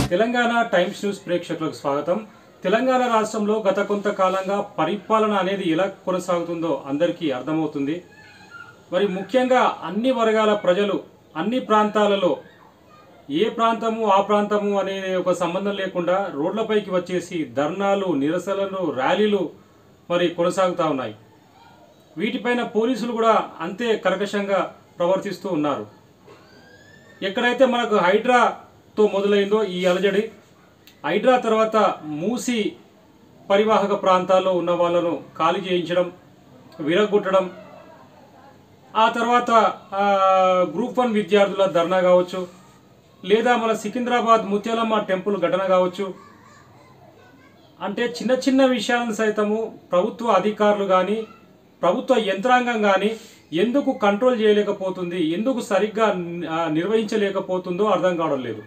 Telangana times news ప్రేక్షకులకు స్వాగతం తెలంగాణ రాష్ట్రంలో గత కొంతకాలంగా పరిపాలన అనేది ఎలా కొనసాగుతుందో అందరికీ అర్థమవుతుంది మరి ముఖ్యంగా అన్ని వర్గాల ప్రజలు అన్ని ప్రాంతాలలో ఏ ప్రాంతము ఆ ప్రాంతము అనే ఒక సంబంధం లేకుండా రోడ్లపైకి వచ్చేసి ధర్నాలు నిరసనలు ర్యాలీలు మరి కొనసాగుతూ ఉన్నాయి వీటిపైన పోలీసులు కూడా అంతే కర్కశంగా ప్రవర్తిస్తూ ఉన్నారు ఎక్కడైతే మనకు హైడ్రాతో మొదలైందో ఈ అలజడి హైడ్రా తర్వాత మూసి పరివాహక ప్రాంతాల్లో ఉన్న వాళ్ళను ఖాళీ చేయించడం విరగొట్టడం ఆ తర్వాత ఆ, గ్రూప్ వన్ విద్యార్థుల ధర్నా కావచ్చు లేదా మన సికింద్రాబాద్ ముత్యాలమ్మ టెంపుల్ ఘటన కావచ్చు అంటే చిన్న చిన్న విషయాలను సైతము ప్రభుత్వ అధికారులు కానీ ప్రభుత్వ యంత్రాంగం కానీ ఎందుకు కంట్రోల్ చేయలేకపోతుంది ఎందుకు సరిగ్గా ఆ, నిర్వహించలేకపోతుందో అర్థం కావడం లేదు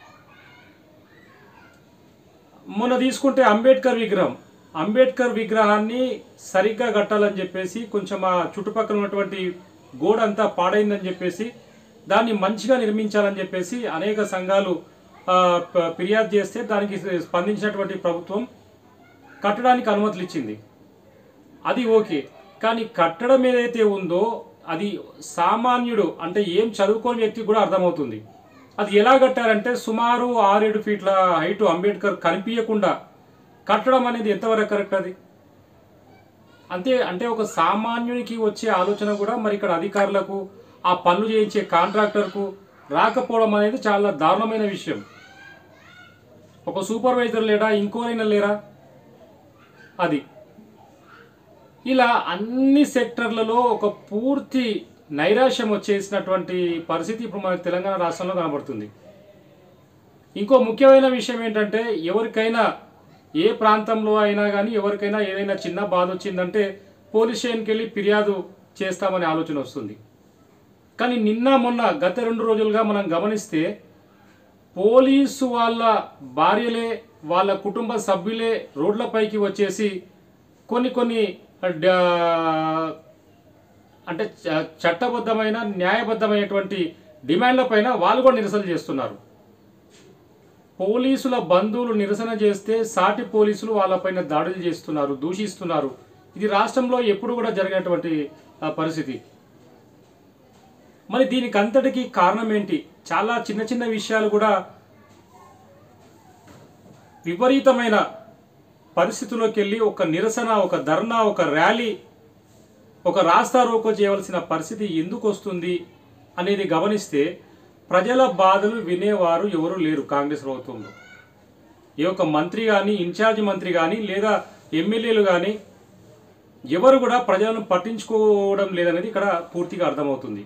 మొన్న తీసుకుంటే అంబేద్కర్ విగ్రహం అంబేద్కర్ విగ్రహాన్ని సరిగ్గా కట్టాలని చెప్పేసి కొంచెం ఆ చుట్టుపక్కల ఉన్నటువంటి గోడ అంతా పాడైందని చెప్పేసి దాన్ని మంచిగా నిర్మించాలని చెప్పేసి అనేక సంఘాలు ఆ, ప- ఫిర్యాదు చేస్తే దానికి స్పందించినటువంటి ప్రభుత్వం కట్టడానికి అనుమతులు ఇచ్చింది అది ఓకే కానీ కట్టడం ఏదైతే ఉందో అది సామాన్యుడు అంటే ఏం చదువుకోని వ్యక్తికి కూడా అర్థమవుతుంది అది ఎలా కట్టారంటే సుమారు ఆరేడు ఫీట్ల హైట్ అంబేద్కర్ కనిపించకుండా కట్టడం అనేది ఎంతవరకు కరెక్ట్ అది అంతే అంటే ఒక సామాన్యునికి వచ్చే ఆలోచన కూడా మరి ఇక్కడ అధికారులకు ఆ పనులు చేయించే కాంట్రాక్టర్కు రాకపోవడం అనేది చాలా దారుణమైన విషయం ఒక సూపర్వైజర్ లేడా ఇంకోరైనా లేరా అది ఇలా అన్ని సెక్టర్లలో ఒక పూర్తి నైరాశ్యం వచ్చేసినటువంటి పరిస్థితి ఇప్పుడు మనకు తెలంగాణ రాష్ట్రంలో కనబడుతుంది ఇంకో ముఖ్యమైన విషయం ఏంటంటే ఎవరికైనా ఏ ప్రాంతంలో అయినా కానీ ఎవరికైనా ఏదైనా చిన్న బాధ వచ్చిందంటే పోలీస్ స్టేషన్కి వెళ్ళి ఫిర్యాదు చేస్తామనే ఆలోచన వస్తుంది కానీ నిన్న మొన్న గత రెండు రోజులుగా మనం గమనిస్తే పోలీసు వాళ్ళ భార్యలే వాళ్ళ కుటుంబ సభ్యులే రోడ్లపైకి వచ్చేసి కొన్ని కొన్ని డా- అంటే చ- చట్టబద్ధమైన న్యాయబద్ధమైనటువంటి డిమాండ్ల పైన వాళ్ళు కూడా నిరసన చేస్తున్నారు పోలీసుల బంధువులు నిరసన చేస్తే సాటి పోలీసులు వాళ్ళపైన దాడులు చేస్తున్నారు దూషిస్తున్నారు ఇది రాష్ట్రంలో ఎప్పుడు కూడా జరిగినటువంటి ఆ, పరిస్థితి మరి దీనికి అంతటికి కారణం ఏంటి చాలా చిన్న చిన్న విషయాలు కూడా విపరీతమైన పరిస్థితుల్లోకి వెళ్ళి ఒక నిరసన ఒక ధర్నా ఒక ర్యాలీ ఒక రాస్తా రోకో చేయవలసిన పరిస్థితి ఎందుకు వస్తుంది అనేది గమనిస్తే ప్రజల బాధలు వినేవారు ఎవరు లేరు కాంగ్రెస్ ప్రభుత్వంలో ఏ ఒక్క మంత్రి కానీ ఇన్ఛార్జ్ మంత్రి కానీ లేదా ఎమ్మెల్యేలు కానీ ఎవరు కూడా ప్రజలను పట్టించుకోవడం లేదనేది ఇక్కడ పూర్తిగా అర్థమవుతుంది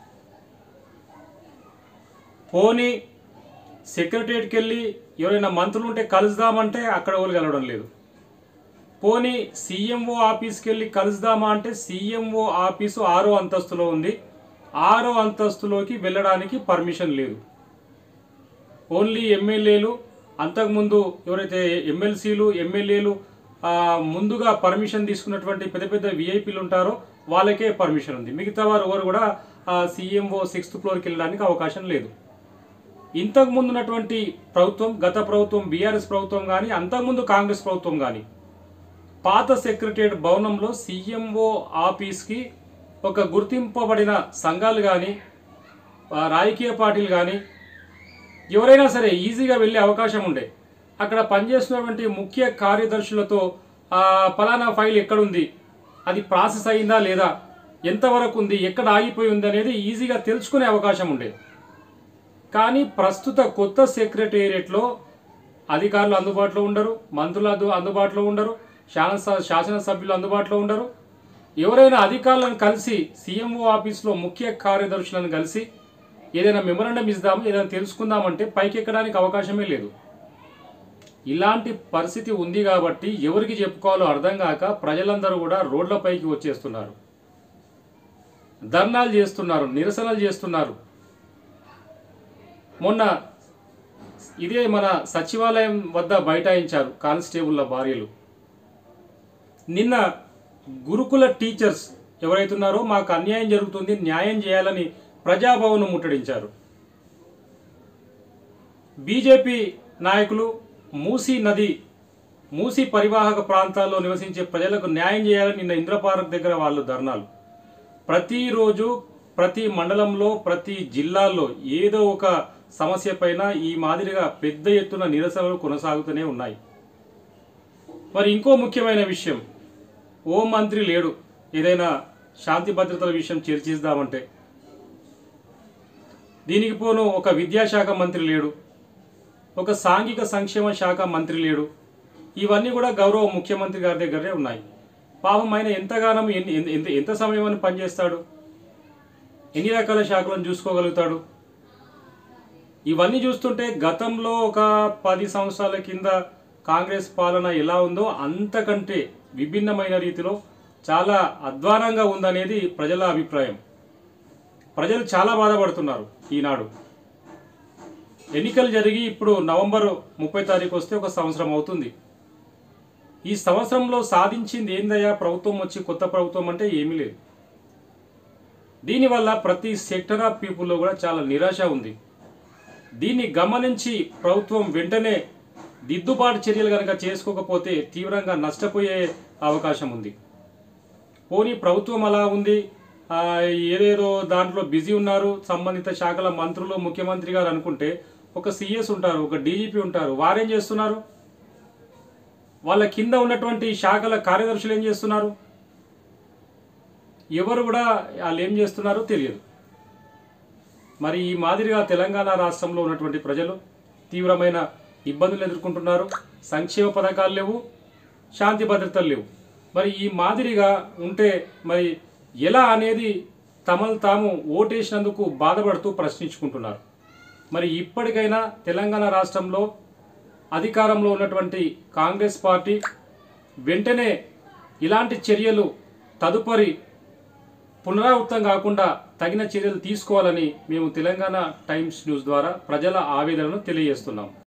పోనీ సెక్రటరియట్కి వెళ్ళి ఎవరైనా మంత్రులు ఉంటే కలుద్దామంటే అక్కడ వాళ్ళు కలవడం లేదు పోనీ సీఎంఓ ఆఫీస్కి వెళ్ళి కలుద్దామా అంటే సీఎంఓ ఆఫీసు ఆరో అంతస్తులో ఉంది ఆరో అంతస్తులోకి వెళ్ళడానికి పర్మిషన్ లేదు ఓన్లీ ఎమ్మెల్యేలు అంతకుముందు ఎవరైతే ఎమ్మెల్సీలు ఎమ్మెల్యేలు ఆ, ముందుగా పర్మిషన్ తీసుకున్నటువంటి పెద్ద పెద్ద విఐపీలు ఉంటారో వాళ్ళకే పర్మిషన్ ఉంది మిగతా వారు ఎవరు కూడా సీఎంఓ సిక్స్త్ ఫ్లోర్కి వెళ్ళడానికి అవకాశం లేదు ఇంతకు ముందు ఉన్నటువంటి ప్రభుత్వం గత ప్రభుత్వం బీఆర్ఎస్ ప్రభుత్వం కానీ అంతకుముందు కాంగ్రెస్ ప్రభుత్వం కానీ పాత సెక్రటరియట్ భవనంలో సీఎంఓ ఆఫీస్కి ఒక గుర్తింపబడిన సంఘాలు కానీ రాజకీయ పార్టీలు కానీ ఎవరైనా సరే ఈజీగా వెళ్ళే అవకాశం ఉండే అక్కడ పనిచేస్తున్నటువంటి ముఖ్య కార్యదర్శులతో ఆ, ఫలానా ఫైల్ ఎక్కడుంది అది ప్రాసెస్ అయిందా లేదా ఎంతవరకు ఉంది ఎక్కడ ఆగిపోయి ఉంది అనేది ఈజీగా తెలుసుకునే అవకాశం ఉండేది కానీ ప్రస్తుత కొత్త సెక్రటేరియట్లో అధికారులు అందుబాటులో ఉండరు మంత్రులు అందు అందుబాటులో ఉండరు శాసన శాసనసభ్యులు అందుబాటులో ఉండరు ఎవరైనా అధికారులను కలిసి సీఎంఓ ఆఫీస్లో ముఖ్య కార్యదర్శులను కలిసి ఏదైనా మెమరాండం ఇద్దాము ఏదైనా తెలుసుకుందామంటే పైకి ఎక్కడానికి అవకాశమే లేదు ఇలాంటి పరిస్థితి ఉంది కాబట్టి ఎవరికి చెప్పుకోవాలో అర్థం కాక ప్రజలందరూ కూడా రోడ్లపైకి వచ్చేస్తున్నారు ధర్నాలు చేస్తున్నారు నిరసనలు చేస్తున్నారు మొన్న ఇదే మన సచివాలయం వద్ద బైఠాయించారు కానిస్టేబుల్ల భార్యలు నిన్న గురుకుల టీచర్స్ ఎవరైతున్నారో మాకు అన్యాయం జరుగుతుంది న్యాయం చేయాలని ప్రజాభవన్ ముట్టడించారు బీజేపీ నాయకులు మూసీ నది మూసీ పరివాహక ప్రాంతాల్లో నివసించే ప్రజలకు న్యాయం చేయాలని నిన్న ఇంద్రపార్క్ దగ్గర వాళ్ళు ధర్నాలు ప్రతిరోజు ప్రతి మండలంలో ప్రతి జిల్లాల్లో ఏదో ఒక సమస్య పైన ఈ మాదిరిగా పెద్ద ఎత్తున నిరసనలు కొనసాగుతూనే ఉన్నాయి మరి ఇంకో ముఖ్యమైన విషయం ఓ మంత్రి లేడు ఏదైనా శాంతి భద్రతల విషయం చర్చిద్దామంటే దీనికి పోను ఒక విద్యాశాఖ మంత్రి లేడు ఒక సాంఘిక సంక్షేమ శాఖ మంత్రి లేడు ఇవన్నీ కూడా గౌరవ ముఖ్యమంత్రి గారి దగ్గరే ఉన్నాయి పాపం ఆయన ఎంతగానో ఎన్ని- ఎంత- ఎంత ఎంత సమయం అని పనిచేస్తాడు ఎన్ని రకాల శాఖలను చూసుకోగలుగుతాడు ఇవన్నీ చూస్తుంటే గతంలో ఒక పది సంవత్సరాల కింద కాంగ్రెస్ పాలన ఎలా ఉందో అంతకంటే విభిన్నమైన రీతిలో చాలా అధ్వానంగా ఉందనేది ప్రజల అభిప్రాయం ప్రజలు చాలా బాధపడుతున్నారు ఈనాడు ఎన్నికలు జరిగి ఇప్పుడు నవంబర్ ముప్పై తారీఖు వస్తే ఒక సంవత్సరం అవుతుంది ఈ సంవత్సరంలో సాధించింది ఏందయ్యా ప్రభుత్వం వచ్చి కొత్త ప్రభుత్వం అంటే ఏమీ లేదు దీనివల్ల ప్రతి సెక్టర్ ఆఫ్ పీపుల్లో కూడా చాలా నిరాశ ఉంది దీన్ని గమనించి ప్రభుత్వం వెంటనే దిద్దుబాటు చర్యలు కనుక చేసుకోకపోతే తీవ్రంగా నష్టపోయే అవకాశం ఉంది పోనీ ప్రభుత్వం అలా ఉంది ఆ, ఏదేదో దాంట్లో బిజీ ఉన్నారు సంబంధిత శాఖల మంత్రులు ముఖ్యమంత్రి గారు అనుకుంటే ఒక సిఎస్ ఉంటారు ఒక డీజీపీ ఉంటారు వారేం చేస్తున్నారు వాళ్ళ కింద ఉన్నటువంటి శాఖల కార్యదర్శులు ఏం చేస్తున్నారు ఎవరు కూడా వాళ్ళు ఏం చేస్తున్నారో తెలియదు మరి ఈ మాదిరిగా తెలంగాణ రాష్ట్రంలో ఉన్నటువంటి ప్రజలు తీవ్రమైన ఇబ్బందులు ఎదుర్కొంటున్నారు సంక్షేమ పథకాలు లేవు శాంతి భద్రతలు లేవు మరి ఈ మాదిరిగా ఉంటే మరి ఎలా అనేది తమను తాము ఓటేసినందుకు బాధపడుతూ ప్రశ్నించుకుంటున్నారు మరి ఇప్పటికైనా తెలంగాణ రాష్ట్రంలో అధికారంలో ఉన్నటువంటి కాంగ్రెస్ పార్టీ వెంటనే ఇలాంటి చర్యలు తదుపరి పునరావృతం కాకుండా తగిన చర్యలు తీసుకోవాలని మేము తెలంగాణ టైమ్స్ న్యూస్ ద్వారా ప్రజల ఆవేదనను తెలియజేస్తున్నాం